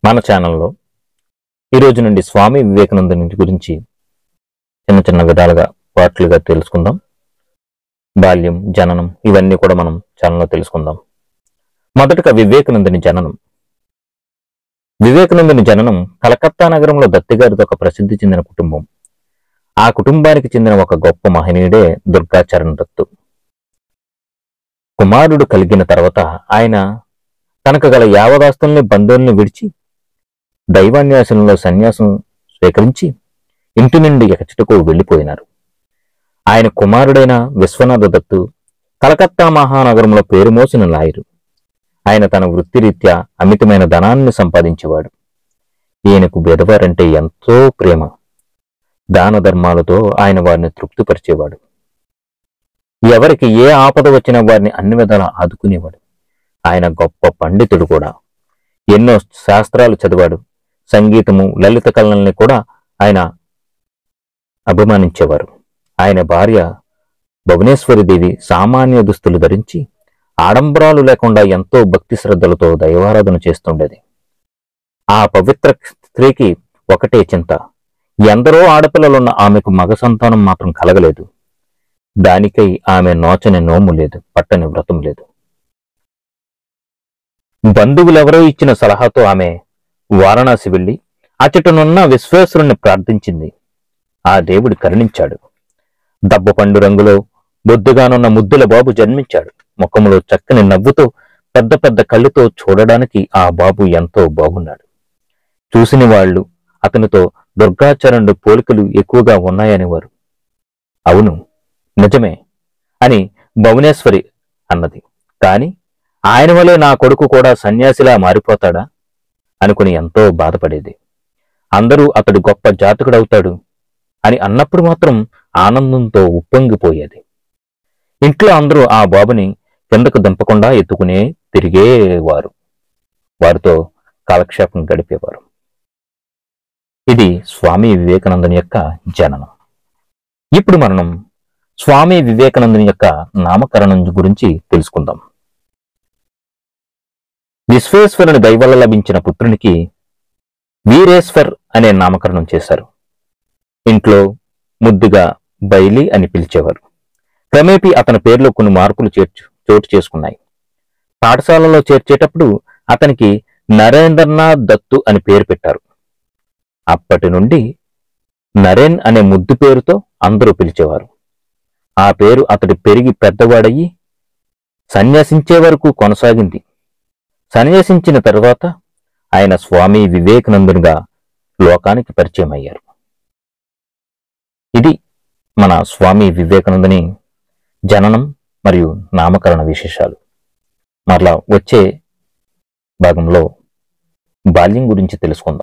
మన ఛానల్లో ఈ రోజు నుండి స్వామి వివేకానందుని గురించి చిన్న చిన్న విధాలుగా పాటలుగా తెలుసుకుందాం బాల్యం జననం ఇవన్నీ కూడా మనం ఛానల్లో తెలుసుకుందాం మొదటగా వివేకానందుని జననం వివేకానందుని జననం కలకత్తా నగరంలో దత్తిగారితో ఒక ప్రసిద్ధి చెందిన కుటుంబం ఆ కుటుంబానికి చెందిన ఒక గొప్ప మహనీయుడే దుర్గాచరణ్ దత్తు కుమారుడు కలిగిన తర్వాత ఆయన తనకు గల యావదాస్తుల్ని బంధువుల్ని విడిచి దైవాన్యాసంలో సన్యాసం స్వీకరించి ఇంటి నుండి ఎకచుటకు వెళ్లిపోయినారు ఆయన కుమారుడైన విశ్వనాథ దత్తు కలకత్తా మహానగరంలో పేరు మోసిన లాయరు ఆయన తన వృత్తిరీత్యా అమితమైన ధనాన్ని సంపాదించేవాడు ఈయనకు బెదవారంటే ఎంతో ప్రేమ దాన ధర్మాలతో ఆయన వారిని తృప్తిపరిచేవాడు ఎవరికి ఏ ఆపద వచ్చినా వారిని అన్ని విధాలా ఆదుకునేవాడు ఆయన గొప్ప పండితుడు కూడా ఎన్నో శాస్త్రాలు చదివాడు సంగీతము లలిత కళల్ని కూడా ఆయన అభిమానించేవారు ఆయన భార్య భువనేశ్వరి దేవి సామాన్య దుస్తులు ధరించి ఆడంబరాలు లేకుండా ఎంతో భక్తి శ్రద్ధలతో దైవారాధన చేస్తుండేది ఆ పవిత్ర స్త్రీకి ఒకటే చింత ఎందరో ఆడపిల్లలున్న ఆమెకు మగ సంతానం మాత్రం కలగలేదు దానికై ఆమె నోచని నోము లేదు పట్టని వ్రతం లేదు బంధువులెవరో ఇచ్చిన సలహాతో ఆమె వారణాసి వెళ్లి అచటనున్న విశ్వేశ్వరుణ్ణి ప్రార్థించింది ఆ దేవుడు కరుణించాడు దబ్బపండు రంగులో బొద్దుగానున్న ముద్దుల బాబు జన్మించాడు ముఖములో చక్కని నవ్వుతో పెద్ద పెద్ద కళ్ళుతో చూడడానికి ఆ బాబు ఎంతో బాగున్నాడు చూసిన వాళ్ళు అతనితో దుర్గాచరణుడు పోలికలు ఎక్కువగా ఉన్నాయనేవారు అవును నిజమే అని భువనేశ్వరి అన్నది కాని ఆయన వలె నా కొడుకు కూడా సన్యాసిలా మారిపోతాడా అనుకుని ఎంతో బాధపడేది అందరూ అతడు గొప్ప జాతకుడవుతాడు అని అన్నప్పుడు మాత్రం ఆనందంతో ఉప్పొంగిపోయేది ఇంట్లో అందరూ ఆ బాబుని కిందకు దింపకుండా ఎత్తుకునే తిరిగేవారు వారితో కాలక్షేపం గడిపేవారు ఇది స్వామి వివేకానందుని యొక్క జననం ఇప్పుడు మనం స్వామి వివేకానందుని యొక్క నామకరణం గురించి తెలుసుకుందాం విశ్వేశ్వరుని దయవల్ల లభించిన పుత్రునికి వీరేశ్వర్ అనే నామకరణం చేశారు ఇంట్లో ముద్దుగా బైలి అని పిలిచేవారు క్రమేపీ అతని పేరులో కొన్ని మార్పులు చేర్చు చోటు చేసుకున్నాయి పాఠశాలలో చేర్చేటప్పుడు అతనికి నరేంద్రనాథ్ దత్తు అని పేరు పెట్టారు అప్పటి నుండి నరేన్ అనే ముద్దు పేరుతో అందరూ పిలిచేవారు ఆ పేరు అతడు పెరిగి పెద్దవాడయ్యి సన్యాసించే వరకు కొనసాగింది సన్యాసించిన తరువాత ఆయన స్వామి వివేకానందునిగా లోకానికి పరిచయం అయ్యారు ఇది మన స్వామి వివేకానందుని జననం మరియు నామకరణ విశేషాలు మరలా వచ్చే భాగంలో బాల్యం గురించి తెలుసుకుందాం